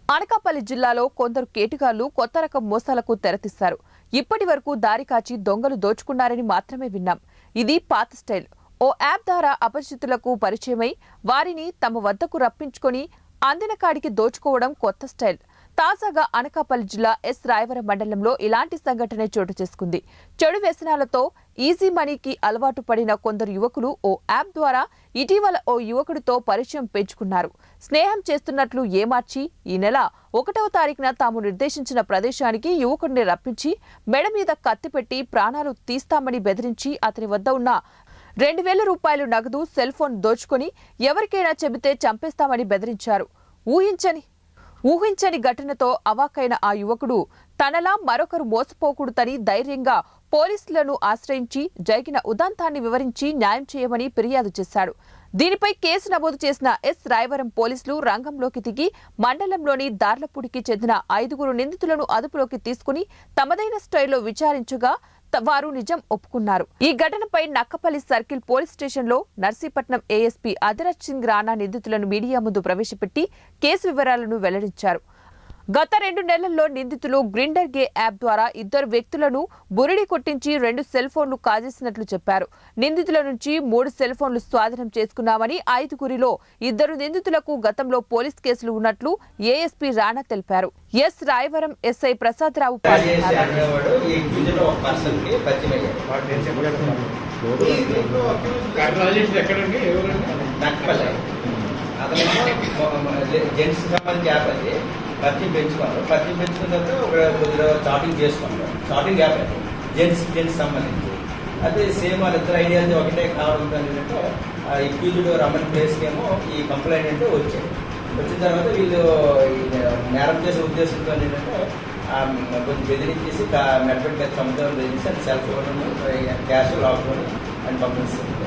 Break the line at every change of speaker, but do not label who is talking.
అనకాపల్లి జిల్లాలో కొందరు కేటుగాళ్లు కొత్త రకం మోసాలకు తెరతీశారు ఇప్పటి వరకు దారి కాచి దొంగలు దోచుకున్నారని మాత్రమే విన్నాం ఇది పాత స్టైల్ ఓ యాప్ ద్వారా అపరిచితులకు పరిచయమై వారిని తమ వద్దకు రప్పించుకొని అందిన కాడికి దోచుకోవడం కొత్త స్టైల్ తాజాగా అనకాపల్లి జిల్లా ఎస్ రాయవరం మండలంలో ఇలాంటి సంఘటన చోటు చేసుకుంది చెడు వ్యసనాలతో ఈజీ మనీకి అలవాటు పడిన కొందరు యువకులు ఓ యాప్ ద్వారా ఇటీవల ఓ యువకుడితో పరిచయం పెంచుకున్నారు స్నేహం చేస్తున్నట్లు ఏమార్చి ఈ నెల ఒకటవ తారీఖున తాము నిర్దేశించిన ప్రదేశానికి యువకుడిని రప్పించి మెడ మీద కత్తి పెట్టి ప్రాణాలు తీస్తామని బెదిరించి అతని వద్ద ఉన్న రెండు వేల రూపాయలు నగదు సెల్ ఫోన్ దోచుకొని ఎవరికైనా చెబితే చంపేస్తామని బెదిరించారు ఊహించని ఊహించని ఘటనతో అవాకైన ఆ యువకుడు తనలా మరొకరు మోసపోకూడదని ధైర్యంగా పోలీసులను ఆశ్రయించి జరిగిన ఉదంతాన్ని వివరించి న్యాయం చేయమని ఫిర్యాదు చేశాడు దీనిపై కేసు నమోదు చేసిన ఎస్ రాయవరం పోలీసులు రంగంలోకి దిగి మండలంలోని దార్లపూడికి చెందిన ఐదుగురు నిందితులను అదుపులోకి తీసుకుని తమదైన స్టైల్లో విచారించగా త- వారు నిజం ఒప్పుకున్నారు ఈ ఘటనపై నక్కపల్లి సర్కిల్ పోలీస్ స్టేషన్లో నర్సీపట్నం ఏఎస్పీ అధిరాజ్ సింగ్ రాణా నిందితులను మీడియా ముందు ప్రవేశపెట్టి కేసు వివరాలను వెల్లడించారు గత రెండు నెలల్లో నిందితులు గ్రిండర్ గే యాప్ ద్వారా ఇద్దరు వ్యక్తులను బురిడి కొట్టించి రెండు సెల్ ఫోన్లు కాజేసినట్లు చెప్పారు నిందితుల నుంచి మూడు సెల్ ఫోన్లు స్వాధీనం చేసుకున్నామని ఐదుగురిలో ఇద్దరు నిందితులకు గతంలో పోలీస్ కేసులు ఉన్నట్లు ఏఎస్పీ రాణా తెలిపారు ఎస్ రాయవరం ఎస్ఐ ప్రసాద్ రావు
రాజేష్
పాల్గొన్నారు
అనేవాడు ఈ ఇండివిజువల్ ఒక పర్సన్ కి పరిచయం అయ్యాడు
వాడు నేను చెప్పగలుగుతున్నాను రాజేష్ ఎక్కడండి ఎవరండి
నక్కపల్లి అతను జెంట్స్ సంబంధించి యాప్ అది పరిచయం పెంచుకున్నారు పరిచయం పెంచుకున్న తర్వాత ఒక కొద్దిగా చాటింగ్ చేసుకున్నారు చాటింగ్ యాప్ అది జెంట్స్ జెంట్స్ సంబంధించి అదే సేమ్ వాళ్ళిద్దరు ఐడియాలజీ ఒకటే కావడం ఏంటంటే ఆ ఎక్యూజ్డ్ రమణ్ ప్లేస్కి ఏమో ఈ కంప్లైంట్ అంటే వచ్చాయి వచ్చిన తర్వాత వీళ్ళు ఈ నేరం చేసే ఉద్దేశంతో ఏంటంటే ఆ కొంచెం బెదిరించేసి మెట్పెట్ మీద చంపుతామని బెదిరించి అది సెల్ ఫోన్ క్యాష్ లాక్కొని అని పంపిస్తుంది